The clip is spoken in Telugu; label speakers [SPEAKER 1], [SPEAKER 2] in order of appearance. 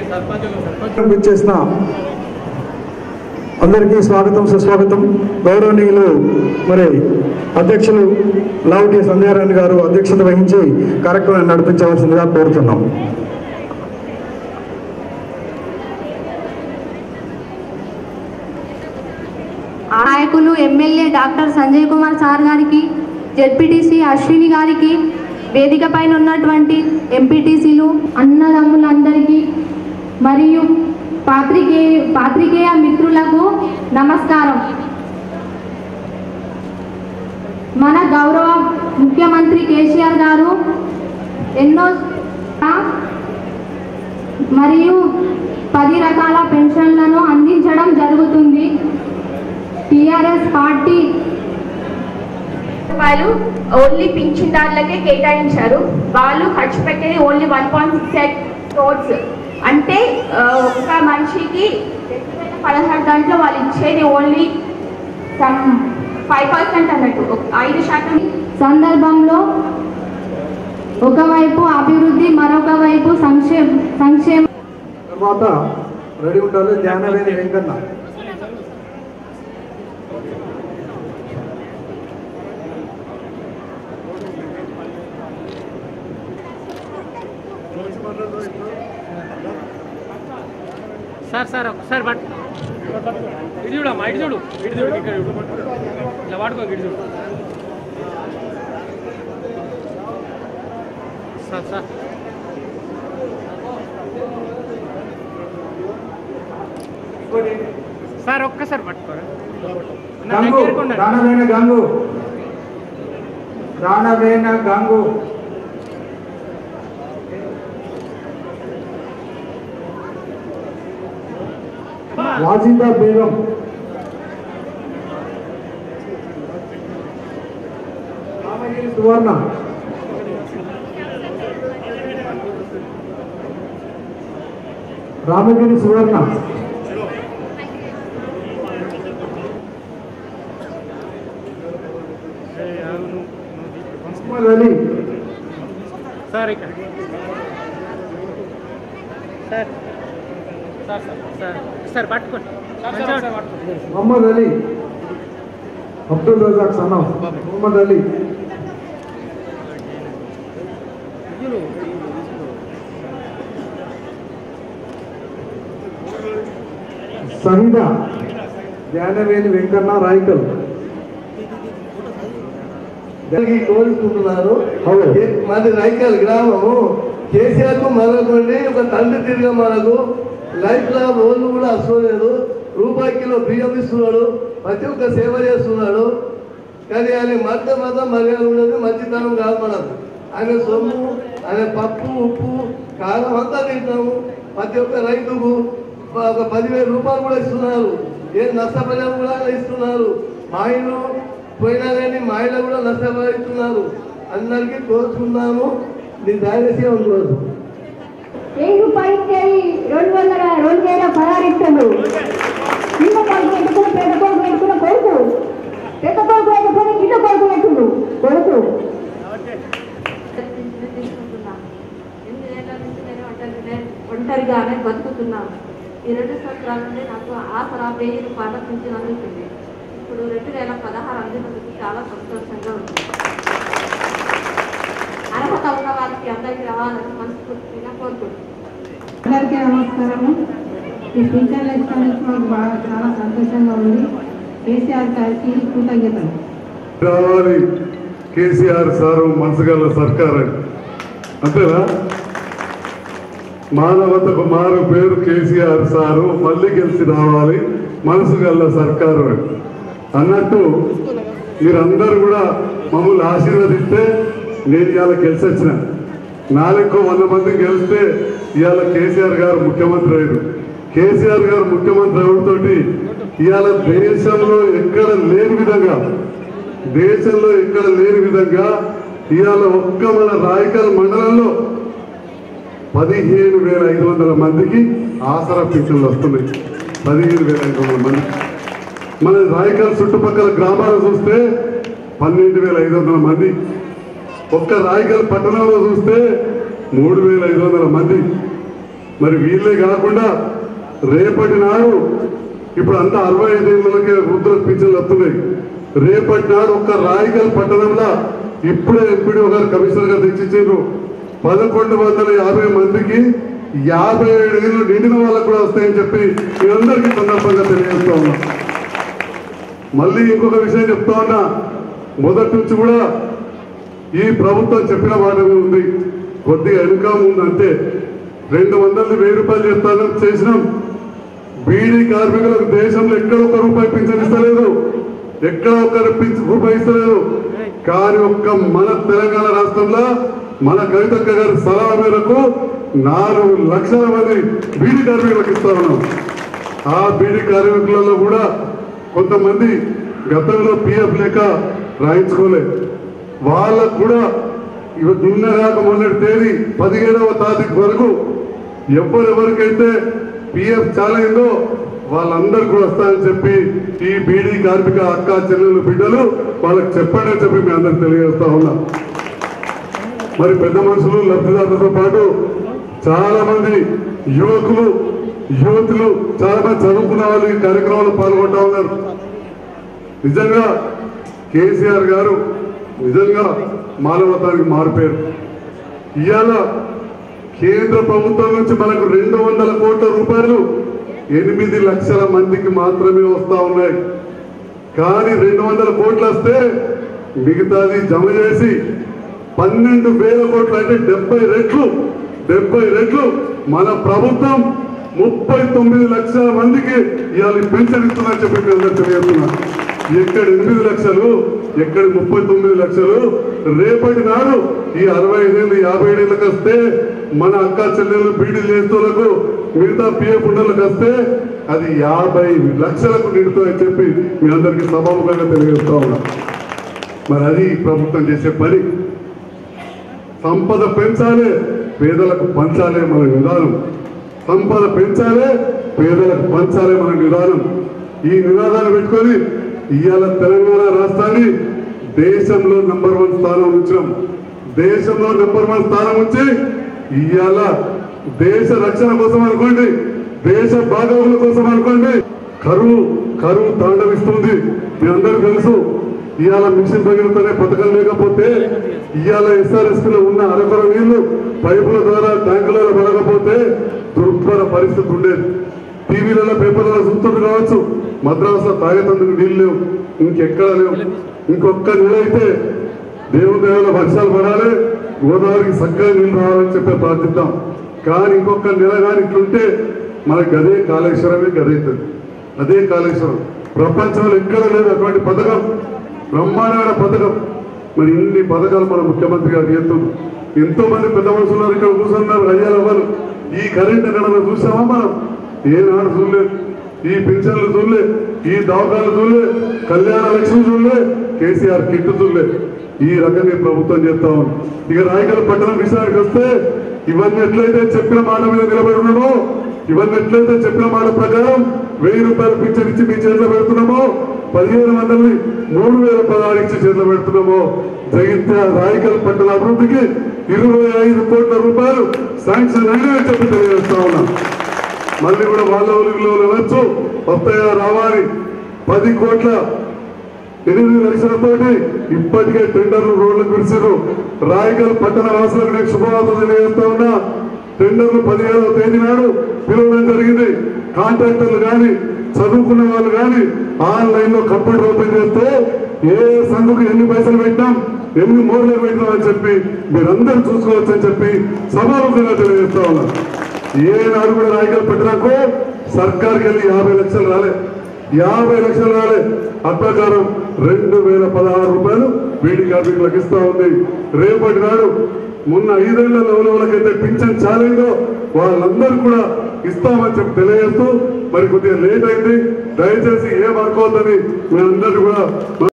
[SPEAKER 1] చేసిన అందరికీ స్వాగతం సుస్వాగతం గౌరవనీయులు మరి అధ్యక్షులు లావుటి సంధ్యారాయణ గారు అధ్యక్షత వహించి కార్యక్రమాన్ని నడిపించవలసిందిగా కోరుతున్నాం
[SPEAKER 2] నాయకులు MLA doctor Sanjay Kumar sir గారికి జెడ్పీటీసీ అశ్విని గారికి వేదిక పైన ఉన్నటువంటి ఎంపీటీసీలు అన్నదమ్ములందరికీ మరియు పాత్రికే పాత్రికేయ మిత్రులకు నమస్కారం మన గౌరవ ముఖ్యమంత్రి కేసీఆర్ గారు ఎన్నో మరియు పది రకాల పెన్షన్లను అందించడం జరుగుతుంది టిఆర్ఎస్ పార్టీ
[SPEAKER 3] రూపాయలు ఓన్లీ పింఛన్దారులకే కేటాయించారు వాళ్ళు ఖర్చు పెట్టేది only one point six eight crores అంటే ఆ, ఒక మనిషికి రెండు వేల పదహారు దాంట్లో వాళ్ళు ఇచ్చేది ఓన్లీ సమ్ ఫైవ్ పర్సెంట్ అన్నట్టు ఒక ఐదు శాతం
[SPEAKER 2] సందర్భంలో ఒకవైపు అభివృద్ధి మరొక వైపు సంక్షేమ సంక్షేమ
[SPEAKER 1] తర్వాత రెడీ ఉండాలి ధ్యానవేది వెంకన్న
[SPEAKER 4] సార్ సార్ ఒకసారి పట్ ఇటు చూడమ్మా ఇటు చూడు ఇటు చూడు ఇక్కడ చూడు ఇలా పట్టుకో ఇటు చూడు సార్ సార్ సార్ ఒక్కసారి పట్టుకోరా నా
[SPEAKER 1] గంగు
[SPEAKER 4] దగ్గరకు ఉండండి.
[SPEAKER 1] దానవేణ గంగు దానవేణ గంగు వాజిందా బేగం రామగిరి సువర్ణ రామగిరి సువర్ణ మహమ్మద్ అలీ
[SPEAKER 4] సార్ ఇక్కడ sir sir sir sir sir పట్టుకోండి మంచిగా పట్టుకోండి
[SPEAKER 1] మొహమ్మద్ అలీ అబ్దుల్ రజాక్ సన్నా మొహమ్మద్ అలీ సహిద జ్ఞానవేణి వెంకన్న రాయికల్
[SPEAKER 5] దానికి కోరుకుంటున్నారు
[SPEAKER 1] అవును.
[SPEAKER 5] ఏ- మాది రైకల్ గ్రామము కేసీఆర్ కు మనకుండి ఒక తండ్రి తిరిగి మనకు లైఫ్ లో రోజు కూడా అసలేదు రూపాయి కిలో బియ్యం ఇస్తున్నాడు ప్రతి ఒక్క సేవ చేస్తున్నాడు కానీ ఆయన మత మతం మర్యాద ఉండదు మంచితనం కాదు మనకు ఆయన సొమ్ము ఆయన పప్పు ఉప్పు కారం అంతా తింటాము ప్రతి ఒక్క రైతుకు ఒక పదివేల రూపాయలు కూడా ఇస్తున్నారు ఏ నష్టపరిహారం కూడా ఇస్తున్నారు మా ఇల్లు పోయినా కానీ మా ఇల్లు కూడా నష్టపరుస్తున్నారు అందరికీ కోరుతున్నాము నీ దయచేసి ఉండదు
[SPEAKER 2] వెయ్యి రూపాయలు ఇచ్చేది రెండు వందల రెండు వేల పదహారు ఇస్తాడు చిన్న కొడుకు పెట్టుకుని పెద్ద కొడుకు పెట్టుకున్న కొడుకు పెద్ద కొడుకు పెట్టుకుని చిన్న కొడుకు పెట్టుడు కొడుకు
[SPEAKER 3] తీసుకుంటున్నాను ఎనిమిదేళ్ల నుంచి నేను ఒంటరి ఒంటరిగానే బతుకుతున్నాను ఈ రెండు సంవత్సరాల నుండి నాకు ఆసరా వెయ్యి రూపాయల పింఛన్ అందుతుంది ఇప్పుడు రెండు వేల పదహారు అందినందుకు చాలా సంతోషంగా ఉంది అర్హత ఉన్న వారికి అందరికీ రావాలని మనస్ఫూర్తిగా కోరుకుంటున్నాను
[SPEAKER 2] అందరికీ నమస్కారము ఈ పింఛన్లు ఇచ్చినందుకు మాకు బాగా చాలా సంతోషంగా ఉంది కేసీఆర్ గారికి కృతజ్ఞతలు
[SPEAKER 6] రావాలి కేసీఆర్ సారు మనసుగల సర్కార్ అని అంతేనా మానవతకు మారు పేరు కేసీఆర్ సారు మళ్ళీ గెలిచి రావాలి మనసు గల్ల సర్కారు అని అన్నట్టు మీరందరూ కూడా మమ్మల్ని ఆశీర్వదిస్తే నేను ఇవాళ గెలిచి వచ్చిన నాలుగు వంద మంది గెలిస్తే ఇవాళ కేసీఆర్ గారు ముఖ్యమంత్రి అయ్యారు కేసీఆర్ గారు ముఖ్యమంత్రి అవడంతోటి ఇవాళ దేశంలో ఎక్కడ లేని విధంగా దేశంలో ఎక్కడ లేని విధంగా ఇవాళ ఒక్క మన రాయకల్ మండలంలో పదిహేను వేల ఐదు వందల మందికి ఆసరా పింఛన్లు వస్తున్నాయి పదిహేను వేల ఐదు వందల మంది మన రాయకల్ చుట్టుపక్కల గ్రామాలు చూస్తే పన్నెండు వేల ఐదు వందల మంది ఒక్క రాయకల్ పట్టణంలో చూస్తే మూడు వేల ఐదు వందల మంది మరి వీళ్ళే కాకుండా రేపటి నాడు ఇప్పుడు అంతా అరవై ఐదేళ్ళకే వృద్ధులకు పింఛన్లు వస్తున్నాయి రేపటి నాడు ఒక్క రాయగల్ పట్టణంలో ఇప్పుడే ఎంపీడీ గారు కమిషనర్ గారు తెచ్చిచ్చారు పదకొండు వందల యాభై మందికి యాభై ఏడు ఏళ్ళు నిండిన వాళ్ళకు కూడా వస్తాయని చెప్పి మీ అందరికీ సందర్భంగా తెలియజేస్తా ఉన్నాం మళ్ళీ ఇంకొక విషయం చెప్తా ఉన్నా మొదటి నుంచి కూడా ఈ ప్రభుత్వం చెప్పిన మాటమే ఉంది కొద్దిగా వెనుక ఉంది అంతే రెండు వందలు వెయ్యి రూపాయలు చేస్తానని చేసినాం బీడీ కార్మికులకు దేశంలో ఎక్కడ ఒక్క రూపాయి పింఛన్ ఇస్తలేదు ఎక్కడ ఒక్క పింఛ- రూపాయి ఇస్తలేదు కానీ ఒక్క మన తెలంగాణ రాష్ట్రంలో మన కవితక్క గారి సలహా మేరకు నాలుగు లక్షల మంది బీడీ కార్మికులకు ఇస్తా ఉన్నాం ఆ బీడీ కార్మికులలో కూడా కొంతమంది గతంలో పిఎఫ్ లేక రాయించుకోలే వాళ్ళకు కూడా ఇవ నిన్న కాక మొన్నటి తేదీ పదిహేడవ తారీఖు వరకు ఎవరెవరికైతే పిఎఫ్ చాలైందో వాళ్ళందరూ కూడా వస్తారని చెప్పి ఈ బీడీ కార్మిక అక్క చెల్లెలు బిడ్డలు వాళ్ళకి చెప్పండి అని చెప్పి మీ అందరికి తెలియజేస్తా ఉన్నా మరి పెద్ద మనుషులు లబ్ధిదారులతో పాటు చాలా మంది యువకులు యువతులు చాలా మంది చదువుకున్న వాళ్ళు ఈ కార్యక్రమంలో పాల్గొంటా ఉన్నారు నిజంగా కేసీఆర్ గారు నిజంగా మానవతానికి మారిపోయారు ఇవాళ కేంద్ర ప్రభుత్వం నుంచి మనకు రెండు వందల కోట్ల రూపాయలు ఎనిమిది లక్షల మందికి మాత్రమే వస్తా ఉన్నాయి కానీ రెండు వందల కోట్లు వస్తే మిగతాది జమ చేసి పన్నెండు వేల కోట్లు అంటే డెబ్బై రెట్లు డెబ్బై రెట్లు మన ప్రభుత్వం ముప్పై తొమ్మిది లక్షల మందికి ఇవాళ పెన్షన్ ఇస్తుందని చెప్పి మీ అందరూ తెలియజేస్తున్నా ఎక్కడ ఎనిమిది లక్షలు ఎక్కడ ముప్పై తొమ్మిది లక్షలు రేపటి నాడు ఈ అరవై ఐదేళ్ళు యాభై ఏళ్ళకి వస్తే మన అక్క చెల్లెళ్ళు బీడీ చేస్తులకు మిగతా పిఎఫ్ ఉండలకు వస్తే అది యాభై లక్షలకు నిండుతుందని చెప్పి మీ అందరికీ సభాముఖంగా తెలియజేస్తా ఉన్నా మరి అది ప్రభుత్వం చేసే పని సంపద పెంచాలి పేదలకు పంచాలి మన విధానం సంపద పెంచాలి పేదలకు పంచాలి మన విధానం ఈ నినాదాలు పెట్టుకొని ఇవాళ తెలంగాణ రాష్ట్రాన్ని దేశంలో నంబర్ వన్ స్థానం ఉంచాం దేశంలో నెంబర్ వన్ స్థానం ఉంచి ఇవాళ దేశ రక్షణ కోసం అనుకోండి దేశ బాగోగుల కోసం అనుకోండి కరువు కరువు తాండవిస్తుంది మీ అందరూ తెలుసు ఇవాళ మిషన్ భగీరథ పథకం లేకపోతే ఇవాళ ఎస్ఆర్ఎస్పీ లో ఉన్న అరకొర నీళ్లు పైపుల ద్వారా ట్యాంకులలో పడకపోతే దుర్భర పరిస్థితి ఉండేది టీవీలలో పేపర్లలో చూస్తుంది కావచ్చు మద్రాసులో తాగేటందుకు నీళ్ళు లేవు ఇంకెక్కడ లేవు ఇంకొక్క నెల అయితే దేవుని దేవుల వర్షాలు పడాలి గోదావరికి చక్కగా నీళ్ళు రావాలని చెప్పి ప్రార్థిద్దాం కానీ ఇంకొక నెల కానీ ఇట్లుంటే మనకి అదే కాళేశ్వరమే గదవుతుంది అదే కాళేశ్వరం ప్రపంచంలో ఎక్కడ లేదు అటువంటి పథకం బ్రహ్మాండమైన పథకం మరి ఇన్ని పథకాలు మన ముఖ్యమంత్రి గారు చేస్తున్నారు ఎంతో మంది పెద్ద మనుషులు ఉన్నారు ఇక్కడ కూర్చున్నారు అయ్యారు ఎవరు ఈ కరెంట్ ఎక్కడ చూసామా మనం ఏనాడు చూడలేదు ఈ పింఛన్లు చూడలే ఈ దవాఖాలు చూడలే కళ్యాణ లక్ష్మి చూడలే కేసీఆర్ కిట్ చూడలే ఈ రకంగా ఈ ప్రభుత్వం చేస్తా ఉంది ఇక రాయగల పట్టణం విషయానికి వస్తే ఇవన్నీ ఎట్లయితే చెప్పిన మాట మీద నిలబడి ఉన్నామో ఇవన్నీ ఎట్లయితే చెప్పిన మాట ప్రకారం వెయ్యి రూపాయలు పింఛన్ ఇచ్చి మీ చేతిలో పెడుతున్నామో పదిహేను వందలని మూడు వేల పదహారు ఇచ్చి చేతిలో పెడుతున్నామో జగిత్యాల రాయకల్ పట్టణ అభివృద్ధికి ఇరవై ఐదు కోట్ల రూపాయలు శాంక్షన్ అయినా చెప్పి తెలియజేస్తా ఉన్నాం మళ్ళీ కూడా వాళ్ళ ఊరిలో వెళ్ళొచ్చు వస్తాయా రావాలి పది కోట్ల ఎనిమిది లక్షలతోటి ఇప్పటికే టెండర్లు రోడ్లకు విడిచారు రాయగల్ పట్టణ వాసులకు నేను శుభవార్త తెలియజేస్తా ఉన్నా టెండర్లు పదిహేడవ తేదీ నాడు పిలవడం జరిగింది కాంట్రాక్టర్లు కానీ చదువుకున్న వాళ్ళు కానీ ఆన్లైన్ లో కంప్యూటర్ ఓపెన్ చేస్తే ఏ సంఘకు ఎన్ని పైసలు పెట్టినాం ఎన్ని మోర్లు పెట్టినాం అని చెప్పి మీరందరూ చూసుకోవచ్చు అని చెప్పి సభాముఖంగా తెలియజేస్తా ఉన్నా ఏనాడు కూడా రాయగల్ పెట్టినాకో సర్కార్కి వెళ్ళి యాభై లక్షలు రాలే యాభై లక్షలు రాలే అప్రకారం రెండు వేల పదహారు రూపాయలు వీడి కార్మికులకు ఇస్తా ఉంది రేపటి నాడు మొన్న ఐదేళ్ల లెవెలకైతే పింఛన్ చాలైందో వాళ్ళందరూ కూడా ఇస్తామని చెప్పి తెలియజేస్తూ మరి కొద్దిగా లేట్ అయింది దయచేసి ఏం అనుకోవద్దని మీ అందరూ కూడా